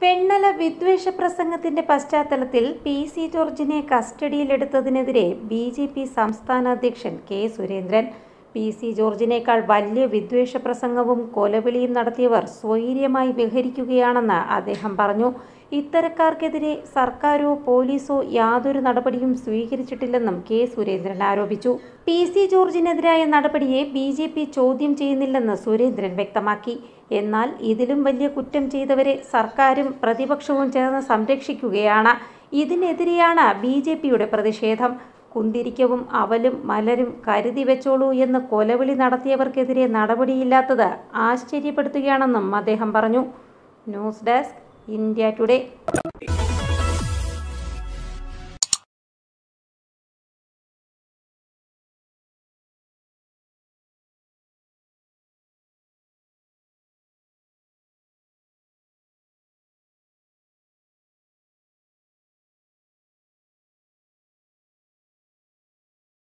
വെണ്ണല വിദ്വേഷ പ്രസംഗത്തിന്റെ പശ്ചാത്തലത്തിൽ പി സി ജോർജിനെ കസ്റ്റഡിയിലെടുത്തതിനെതിരെ ബി ജെ പി സംസ്ഥാന അധ്യക്ഷൻ കെ സുരേന്ദ്രൻ പി സി ജോർജിനേക്കാൾ വലിയ വിദ്വേഷ പ്രസംഗവും കൊലവിളിയും നടത്തിയവർ സ്വൈര്യമായി വിഹരിക്കുകയാണെന്ന് അദ്ദേഹം പറഞ്ഞു ഇത്തരക്കാർക്കെതിരെ സർക്കാരോ പോലീസോ യാതൊരു നടപടിയും സ്വീകരിച്ചിട്ടില്ലെന്നും കെ സുരേന്ദ്രൻ ആരോപിച്ചു പി സി ജോർജിനെതിരായ നടപടിയെ ബി ജെ പി ചോദ്യം ചെയ്യുന്നില്ലെന്ന് സുരേന്ദ്രൻ വ്യക്തമാക്കി എന്നാൽ ഇതിലും വലിയ കുറ്റം ചെയ്തവരെ സർക്കാരും പ്രതിപക്ഷവും ചേർന്ന് സംരക്ഷിക്കുകയാണ് ഇതിനെതിരെയാണ് ബി ജെ പിയുടെ പ്രതിഷേധം കുന്തിരിക്കവും അവലും മലരും കരുതി വെച്ചോളൂ എന്ന് കൊലവിളി നടത്തിയവർക്കെതിരെ നടപടിയില്ലാത്തത് ആശ്ചര്യപ്പെടുത്തുകയാണെന്നും അദ്ദേഹം പറഞ്ഞു ന്യൂസ് ഡെസ്ക് ഇന്ത്യ ടുഡേ